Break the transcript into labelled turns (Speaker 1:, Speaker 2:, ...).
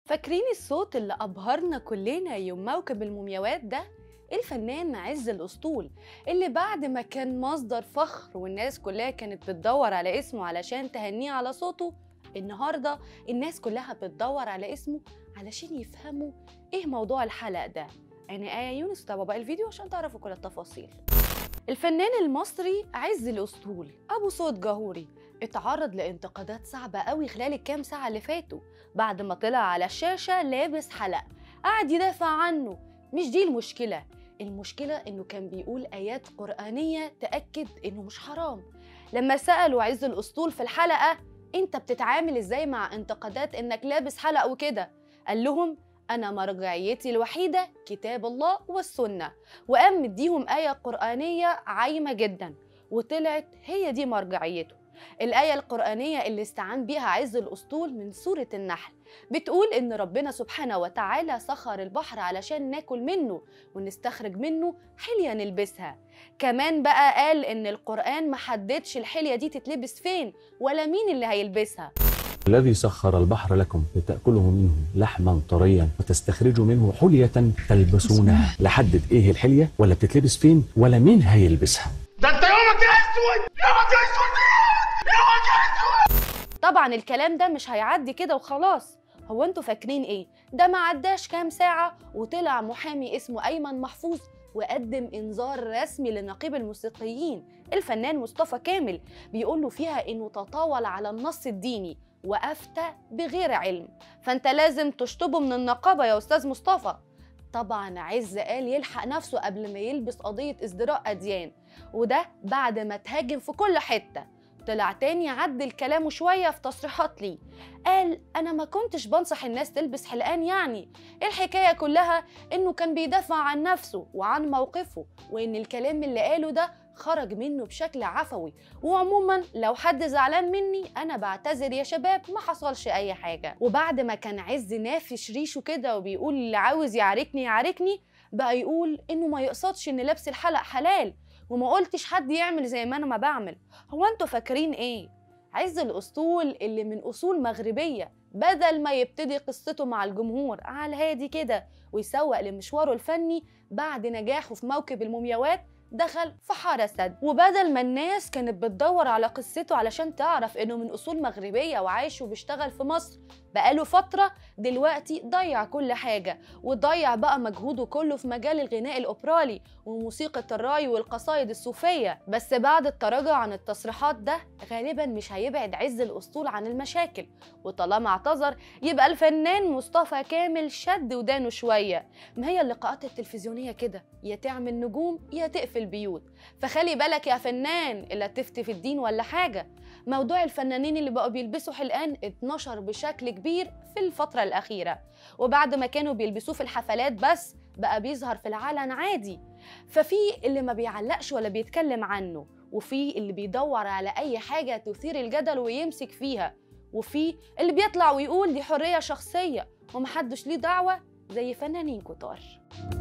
Speaker 1: فاكرين الصوت اللي أبهرنا كلنا يوم موكب المومياوات ده؟ الفنان عز الأسطول اللي بعد ما كان مصدر فخر والناس كلها كانت بتدور على اسمه علشان تهنيه على صوته النهاردة الناس كلها بتدور على اسمه علشان يفهموا ايه موضوع الحلقة ده أنا آية يونس وتابعوا بقى الفيديو عشان تعرفوا كل التفاصيل الفنان المصري عز الأسطول أبو صوت جهوري اتعرض لانتقادات صعبة قوي خلال الكام ساعة اللي فاتوا بعد ما طلع على الشاشة لابس حلق قعد يدافع عنه مش دي المشكلة المشكلة إنه كان بيقول آيات قرآنية تأكد إنه مش حرام لما سألوا عز الأسطول في الحلقة أنت بتتعامل إزاي مع انتقادات إنك لابس حلق وكده قال لهم أنا مرجعيتي الوحيدة كتاب الله والسنة وقام مديهم آية قرآنية عايمة جدا وطلعت هي دي مرجعيته الآية القرآنية اللي استعان بيها عز الأسطول من سورة النحل بتقول إن ربنا سبحانه وتعالى سخر البحر علشان ناكل منه ونستخرج منه حلية نلبسها كمان بقى قال إن القرآن محددش الحلية دي تتلبس فين ولا مين اللي هيلبسها
Speaker 2: الذي سخر البحر لكم لتأكلوا منه لحما طريا وتستخرجوا منه حلية تلبسونها لحدد ايه الحلية ولا بتتلبس فين ولا مين هيلبسها
Speaker 3: ده انت يومك اسود يومك اسود يومك اسود
Speaker 1: طبعا الكلام ده مش هيعدي كده وخلاص هو انتوا فاكرين ايه ده ما عداش كام ساعة وطلع محامي اسمه أيمن محفوظ وقدم انذار رسمي لنقيب الموسيقيين الفنان مصطفى كامل بيقول له فيها انه تطاول على النص الديني وافتى بغير علم فانت لازم تشطبه من النقابه يا استاذ مصطفى طبعا عز قال يلحق نفسه قبل ما يلبس قضيه ازدراء اديان وده بعد ما تهاجم في كل حته طلع تاني عدل كلامه شوية في تصريحات ليه قال أنا ما كنتش بنصح الناس تلبس حلقان يعني الحكاية كلها إنه كان بيدافع عن نفسه وعن موقفه وإن الكلام اللي قاله ده خرج منه بشكل عفوي وعموما لو حد زعلان مني انا بعتذر يا شباب ما حصلش اي حاجه وبعد ما كان عز نافش ريشه كده وبيقول اللي عاوز يعاركني يعاركني بقى يقول انه ما يقصدش ان لبس الحلق حلال وما قلتش حد يعمل زي ما انا ما بعمل هو انتوا فاكرين ايه عز الاسطول اللي من اصول مغربيه بدل ما يبتدي قصته مع الجمهور على الهادي كده ويسوق لمشواره الفني بعد نجاحه في موكب المومياوات دخل في حارة سد وبدل ما الناس كانت بتدور على قصته علشان تعرف انه من اصول مغربية وعايش وبيشتغل في مصر بقاله فترة دلوقتي ضيع كل حاجة وضيع بقى مجهوده كله في مجال الغناء الأوبرالي وموسيقى الراي والقصايد الصوفية بس بعد التراجع عن التصريحات ده غالبا مش هيبعد عز الأسطول عن المشاكل وطالما اعتذر يبقى الفنان مصطفى كامل شد ودانه شوية ما هي اللقاءات التلفزيونية كده يا تعمل نجوم يا تقفل بيوت فخلي بالك يا فنان إلا تفتي في الدين ولا حاجة موضوع الفنانين اللي بقوا بيلبسوا حلقان اتنشر بشكل كبير في الفترة الأخيرة وبعد ما كانوا بيلبسوه في الحفلات بس بقى بيظهر في العلن عادي ففي اللي ما بيعلقش ولا بيتكلم عنه وفي اللي بيدور على أي حاجة تثير الجدل ويمسك فيها وفي اللي بيطلع ويقول دي حرية شخصية ومحدش ليه دعوة زي فنانين كتار